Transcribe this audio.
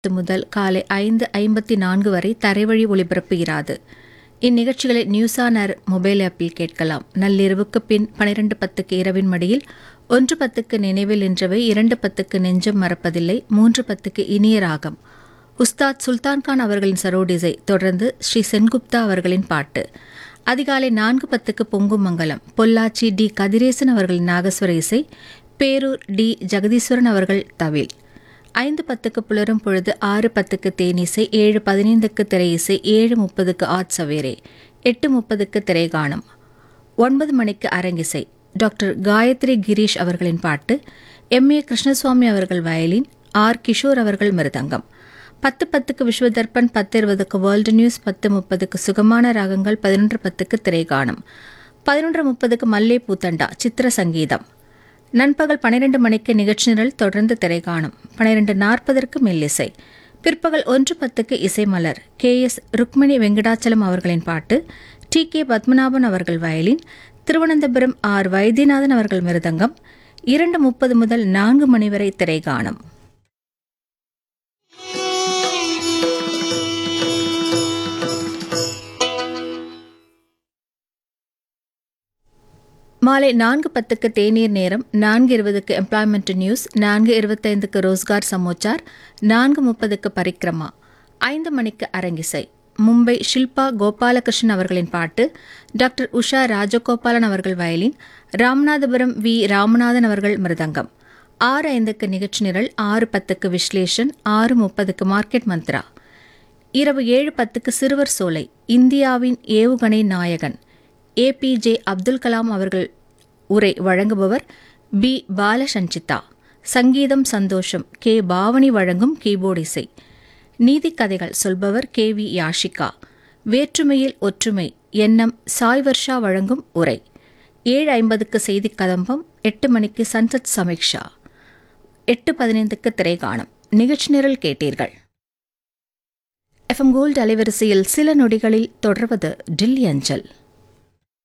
முதல் காலை ஐந்து ஐம்பத்தி நான்கு வரை தரைவழி ஒளிபரப்பு இராது இந்நிகழ்ச்சிகளை நியூஸ் ஆன் ஏர் மொபைல் ஆப்பில் கேட்கலாம் நள்ளிரவுக்கு பின் பனிரெண்டு பத்துக்கு இரவின் மடியில் ஒன்று பத்துக்கு நினைவில் நின்றவை இரண்டு பத்துக்கு நெஞ்சம் மறப்பதில்லை மூன்று பத்துக்கு இனிய ராகம் உஸ்தாத் சுல்தான்கான் அவர்களின் சரோடிசை தொடர்ந்து ஸ்ரீ சென்குப்தா அவர்களின் பாட்டு அதிகாலை நான்கு பத்துக்கு பொங்கும் மங்கலம் பொள்ளாச்சி டி கதிரேசன் அவர்களின் நாகஸ்வர இசை பேரூர் டி ஜெகதீஸ்வரன் அவர்கள் தவில் ஐந்து பத்துக்கு புலரும் பொழுது ஆறு பத்துக்கு தேனிசை ஏழு பதினைந்துக்கு திரை இசை ஏழு முப்பதுக்கு ஆட் சவேரே எட்டு முப்பதுக்கு திரைகானம் ஒன்பது மணிக்கு அரங்கிசை டாக்டர் காயத்ரி கிரீஷ் அவர்களின் பாட்டு எம் ஏ கிருஷ்ணசுவாமி அவர்கள் வயலின் ஆர் கிஷோர் அவர்கள் மிருதங்கம் பத்து பத்துக்கு விஸ்வதர்பன் பத்து இருபதுக்கு வேர்ல்டு நியூஸ் பத்து முப்பதுக்கு சுகமான ராகங்கள் பதினொன்று பத்துக்கு திரைகானம் பதினொன்று முப்பதுக்கு மல்லே பூத்தண்டா சித்திர சங்கீதம் நண்பகல் பன்னிரண்டு மணிக்கு நிகழ்ச்சி நிரல் தொடர்ந்து திரைகாணும் பன்னிரண்டு நாற்பதற்கு மெல்லிசை பிற்பகல் ஒன்று பத்துக்கு இசைமலர் கே எஸ் ருக்மிணி வெங்கடாச்சலம் அவர்களின் பாட்டு டி கே பத்மநாபன் அவர்கள் வயலின் திருவனந்தபுரம் ஆர் வைத்தியநாதன் அவர்கள் மிருதங்கம் இரண்டு முப்பது முதல் நான்கு மணி வரை திரைகாணும் மாலை நான்கு பத்துக்கு தேநீர் நேரம் நான்கு இருபதுக்கு எம்ப்ளாய்மெண்ட் நியூஸ் நான்கு இருபத்தைந்துக்கு ரோஸ்கார் சமோச்சார் நான்கு முப்பதுக்கு பரிக்ரமா ஐந்து மணிக்கு அரங்கிசை மும்பை ஷில்பா கோபாலகிருஷ்ணன் அவர்களின் பாட்டு டாக்டர் உஷா ராஜகோபாலன் அவர்கள் வயலின் ராமநாதபுரம் வி ராமநாதன் அவர்கள் மிருதங்கம் ஆறு ஐந்துக்கு நிகழ்ச்சி நிரல் ஆறு பத்துக்கு விஸ்லேஷன் ஆறு முப்பதுக்கு மார்க்கெட் மந்த்ரா இரவு ஏழு பத்துக்கு சிறுவர் சோலை இந்தியாவின் ஏவுகணை நாயகன் ஏபிஜே அப்துல் கலாம் அவர்கள் உரை வழங்குபவர் பி பாலசஞ்சிதா சங்கீதம் சந்தோஷம் கே பாவனி வழங்கும் கீபோர்டு இசை நீதிக்கதைகள் சொல்பவர் கே வி யாஷிகா வேற்றுமையில் ஒற்றுமை எண்ணம் சாய் வர்ஷா வழங்கும் உரை ஏழு ஐம்பதுக்கு செய்தி கதம்பம் எட்டு மணிக்கு சன்சத் சமீக்ஷா எட்டு பதினைந்துக்கு திரைகாணும் நிகழ்ச்சி நிரல் கேட்டீர்கள் எஃப்எம் கோல்டு அலைவரிசையில் சில நொடிகளில் தொடர்வது டில்லி அஞ்சல்